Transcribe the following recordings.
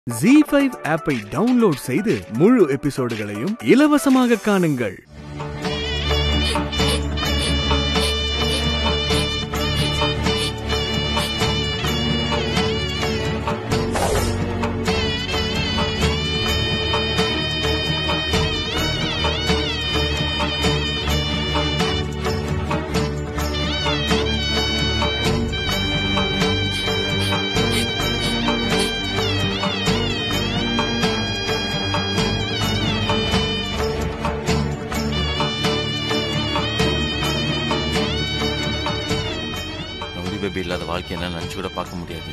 G five ஆப்பை download செய்து முழு எபிசோடுகளையும் இலவசமாக காணுங்கள் ரவுடி பேபி இல்லாத வாழ்க்கை என்ன நினைச்சு கூட பார்க்க முடியாது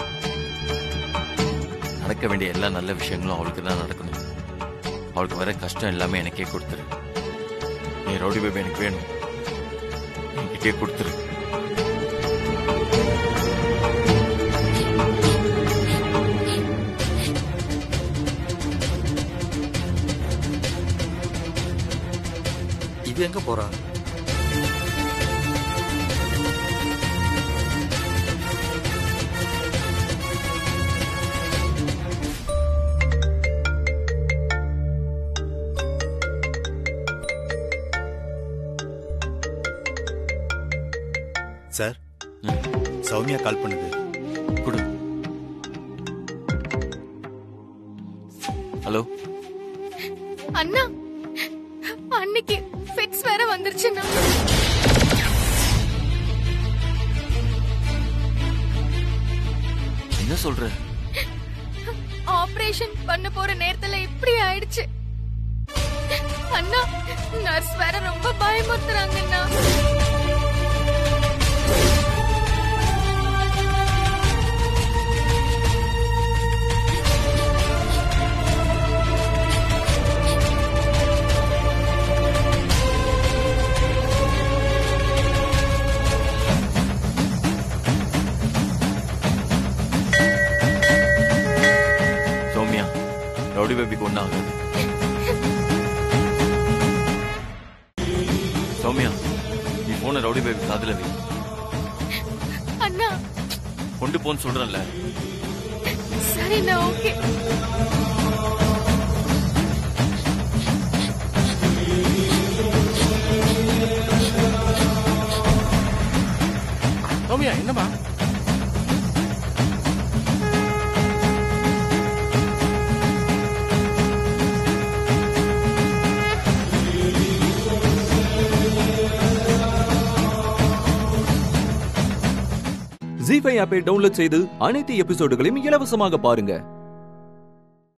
நடக்க வேண்டிய எல்லா நல்ல விஷயங்களும் அவளுக்கு தான் நடக்கணும் அவளுக்கு வர கஷ்டம் எல்லாமே எனக்கே கொடுத்துரு என் ரவுடி பேபி எனக்கு வேணும் என்கிட்டயே கொடுத்துரு இது எங்க போறா சார் ம், சௌமியா கால் பண்ணுது கொடு ஹலோ அண்ணா அன்னைக்கு ஃபிக்ஸ் வேற வந்துருச்சுண்ணா என்ன சொல்ற ஆபரேஷன் பண்ண போற நேரத்துல இப்படி ஆயிடுச்சு அண்ணா நர்ஸ் வேற ரொம்ப பயமுறுத்துறாங்கண்ணா சௌமியா ரவுடி பேபிக்கு ஒன்றும் ஆகாது சௌமியா நீ போன ரவுடி பேபி காதுல வை அண்ணா கொண்டு போன்னு சொல்றேன்ல சரிண்ணா ஓகே சௌமியா என்னமா ஜி ஃபைவ் ஆப்பை டவுன்லோட் செய்து அனைத்து எபிசோடுகளையும் இலவசமாக பாருங்க